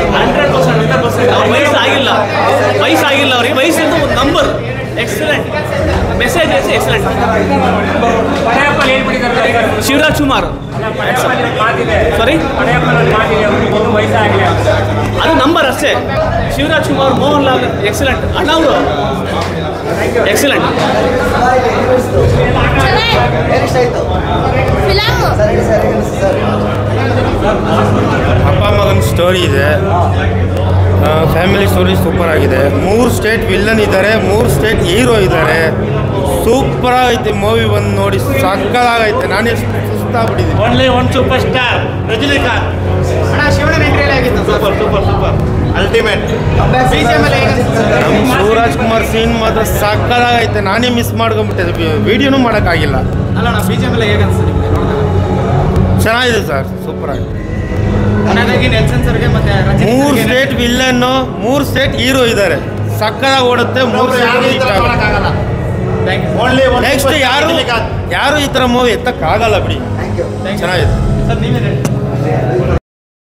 Hundred percent hundred percent ಅವ್ರ ವಯಸ್ಸಾಗಿಲ್ಲ ವಯಸ್ಸಾಗಿಲ್ಲ ಅವ್ರಿಗೆ ವಯಸ್ಸಿಂದ ಒಂದು ನಂಬರ್ ಎಕ್ಸಲೆಂಟ್ ಮೆಸೇಜ್ ಎಕ್ಸಲೆಂಟ್ ಪಡೆಯಪ್ಪಲ್ಲಿ ಹೇಳ್ಬಿಟ್ಟಿದ್ದಾರೆ ಈಗ. ಶಿವರಾಜ್ ಕುಮಾರ್ ಅಲ್ಲ, ಪಡೆಯಪ್ಪಲ್ಲಿ ಒಂದು ಮಾತಿದೆ ಸಾರಿ ಪಡೆಯಪ್ಪಲ್ಲಿ ಒಂದು ಮಾತಿದೆ ಅವ್ರಿಗೆ ಇನ್ನೂ ವಯಸ್ಸಾಗಿಲ್ಲ ಅಂತ. ಅದು ನಂಬರ್ ಅಷ್ಟೇ ಶಿವರಾಜ್ ಕುಮಾರ್ ಮೋಹನ್ ಲಾಲ್ ಎಕ್ಸಲೆಂಟ್ ಅಣ್ಣ ಅವರು ಎಕ್ಸಲೆಂಟ್ ಫಿಲಮ್ ಅಪ್ಪ ಮಗನ ಸ್ಟೋರಿ ಇದೆ ಫ್ಯಾಮಿಲಿ ಸ್ಟೋರಿ ಸೂಪರ್ ಆಗಿದೆ ಮೂರು ಸ್ಟೇಟ್ ವಿಲ್ಲನ್ ಇದ್ದಾರೆ ಮೂರು ಸ್ಟೇಟ್ ಹೀರೋ ಇದ್ದಾರೆ ಸೂಪರ್ ಆಗೈತೆ ಮೂವಿ ಬಂದು ನೋಡಿ ಸಕ್ಕದಾಗೈತೆ ನಾನು ಎಷ್ಟು ಸುಸ್ತಾಗ್ಬಿಟ್ಟಿದ್ದೀನಿ only one super star Rajinikanth super super super ultimate ನಮ್ಮ ಶಿವರಾಜ್ ಕುಮಾರ್ ಸೀನ್ ಮಾತ್ರ ಸಕ್ಕದಾಗೈತೆ ನಾನೇ ಮಿಸ್ ಮಾಡ್ಕೊಂಬಿಟ್ಟಿದ್ದೆ ವಿಡಿಯೋನೂ ಮಾಡೋಕ್ಕಾಗಿಲ್ಲ ಅಲ್ಲ ಬಿ ಜೆ ಮೇಲೆ ಹೇಗೆ ಅನ್ಸುತ್ತೆ ನಿಮಗೆ ಚೆನ್ನಾಗಿದೆ ಸರ್ ಸೂಪರ್ ಆಗಿದೆ ಕೊನೆಯದಾಗಿ ನೆಲ್ಸನ್ ಸರ್ಗೆ ಮತ್ತೆ ರಜನಿ ಮೂರು ಸರ್ಗೆ ಸ್ಟೇಟ್ ವಿಲ್ಲನ್ನು ಮೂರು ಸ್ಟೇಟ್ ಹೀರೋ ಇದ್ದಾರೆ ಸಕ್ಕದಾಗಿ ಓಡುತ್ತೆ ಮೂರು ಯಾರು ಈ ಥರ ಸ್ಟೇಟ್ ಮಾಡೋಕ್ಕಾಗಲ್ಲ Thank you. Only one next ಯಾರು ಯಾರು ಈ ಥರ ಮೂವಿ ಎತ್ತಕ್ಕಾಗಲ್ಲ ಬಿಡಿ ಚೆನ್ನಾಗಿದೆ ಸರ್ ನೀವೇ ಹೇಳಿ